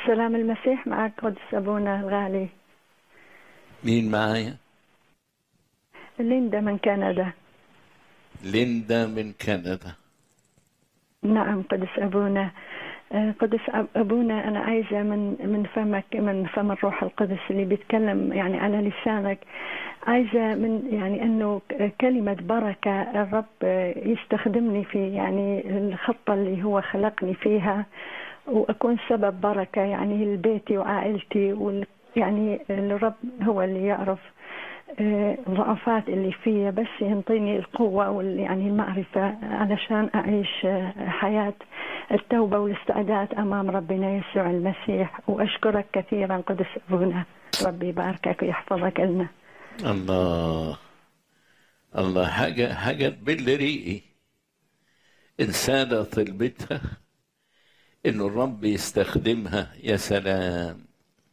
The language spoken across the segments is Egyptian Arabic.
سلام المسيح معك قدس أبونا الغالي مين معايا ليندا من كندا ليندا من كندا نعم قدس أبونا آه، قدس أب- أبونا أنا عايزة من من فمك من فم الروح القدس اللي بيتكلم يعني على لسانك عايزة من يعني أنه ك- كلمة بركة الرب آه، يستخدمني في يعني الخطة اللي هو خلقني فيها وأكون سبب بركة يعني لبيتي وعائلتي وال يعني الرب هو اللي يعرف آه، الضعفات اللي فيا بس ينطيني القوة وال يعني المعرفة علشان أعيش آه، حياة التوبة والاستعداد أمام ربنا يسوع المسيح وأشكرك كثيرا قدس أبونا ربي يباركك ويحفظك لنا الله الله حاجة حاجة تبل ريقي إنسانة طلبتها إنه الرب يستخدمها يا سلام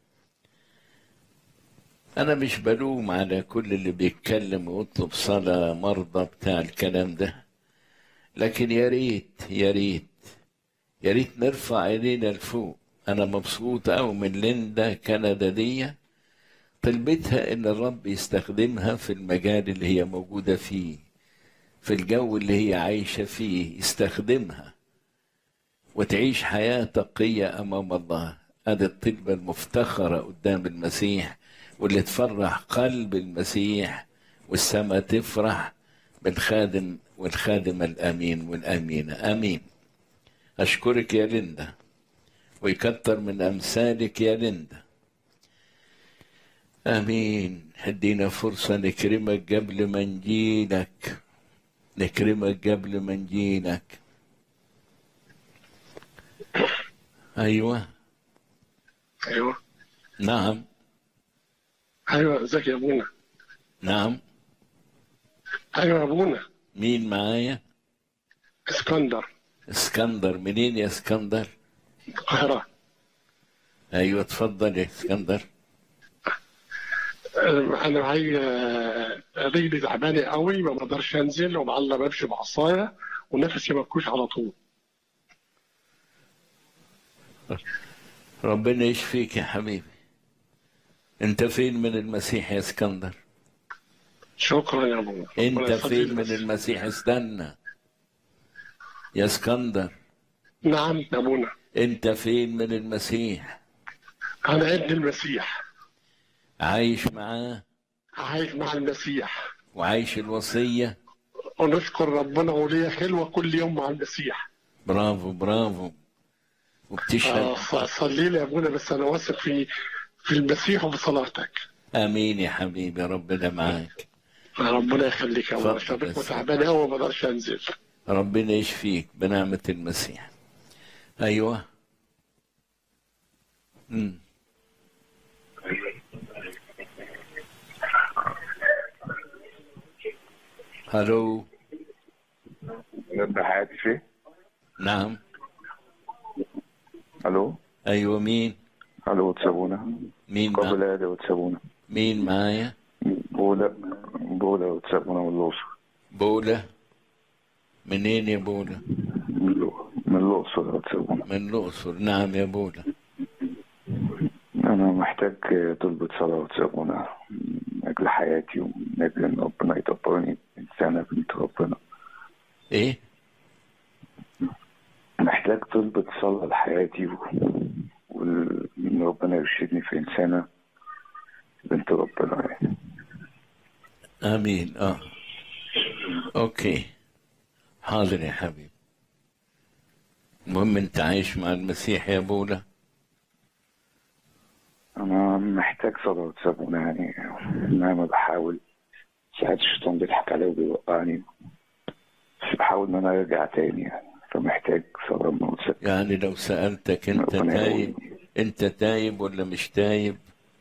أنا مش بلوم على كل اللي بيتكلم ويطلب صلاة مرضى بتاع الكلام ده لكن يا ريت يا ريت يا ريت نرفع عينينا لفوق أنا مبسوط أوي من ليندا كندا دي طلبتها ان الرب يستخدمها في المجال اللي هي موجوده فيه في الجو اللي هي عايشه فيه يستخدمها وتعيش حياه تقيه امام الله هذه الطلبه المفتخره قدام المسيح واللي تفرح قلب المسيح والسماء تفرح بالخادم والخادمه الامين والامينه امين اشكرك يا ليندا ويكتر من امثالك يا ليندا امين ادينا فرصه نكرمك قبل ما نجيلك نكرمك قبل ما نجيلك ايوه ايوه نعم ايوه ازيك يا ابونا نعم ايوه يا ابونا مين معايا اسكندر اسكندر منين يا اسكندر القاهره ايوه اتفضل يا اسكندر أه، انا معايا أه، رجلي تعبانه قوي ما بقدرش انزل ومعلق بمشي بعصايه ونفسي مكوش على طول ربنا يشفيك يا حبيبي انت فين من المسيح يا اسكندر شكرا يا ابونا انت ربنا يخليك فين من بس. المسيح استنى يا اسكندر نعم يا ابونا انت فين من المسيح انا ابن المسيح عايش معاه عايش مع المسيح وعايش الوصية ونشكر ربنا وليا خلوه كل يوم مع المسيح برافو برافو آه، وبتشهد ص- صلي لي يا ابونا بس انا واثق في في المسيح وبصلاتك امين يا حبيبي ربنا معاك ربنا يخليك يا ابونا اتفضل شبك بس. تعبان قوي ما بقدرش انزل ربنا يشفيك بنعمة المسيح ايوه مم. الو نبدأ حياتي فيه نعم الو ايوه مين الو وتسابونا مين قبل مع... هذا وتسابونا مين معايا بولا بولا وتسابونا من الأقصر بولا منين يا بولا من الأ- من الأقصر وتسابونا من الاقصر نعم يا بولا أنا محتاج طلبة صلاة وتسابونا من أجل حياتي ومن أجل إن ربنا يدبرني إنسانة بنت ربنا ايه محتاج طلبة صلاة لحياتي و- وإن ربنا يرشدني في إنسانة بنت ربنا يعني امين اه اوكي حاضر يا حبيبي المهم انت عايش مع المسيح يا بولا أنا محتاج صلاة وتسابونا يعني مهما بحاول ساعات الشيطان بيضحك عليا وبيوقعني بس بحاول إن أنا أرجع تاني يعني فمحتاج صلاة من وتسابونا يعني لو سألتك انت ربنا تايب يقويني. انت تايب ولا مش تايب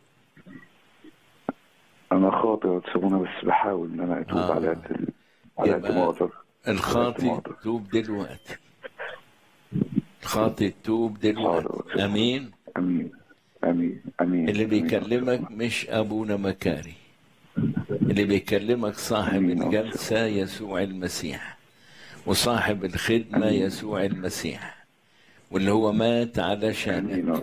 أنا خاطئ وتسابونا بس بحاول إن أنا أتوب آه. على قد ال- على قد يبقى ما أقدر الخاطئ حاضر. توب دلوقتي الخاطئ توب دلوقتي حاضر. امين أمين أمين أمين اللي أمين. بيكلمك مش ابونا مكاري اللي بيكلمك صاحب أمين. الجلسة يسوع المسيح وصاحب الخدمة أمين. يسوع المسيح واللي هو مات علشانك أمين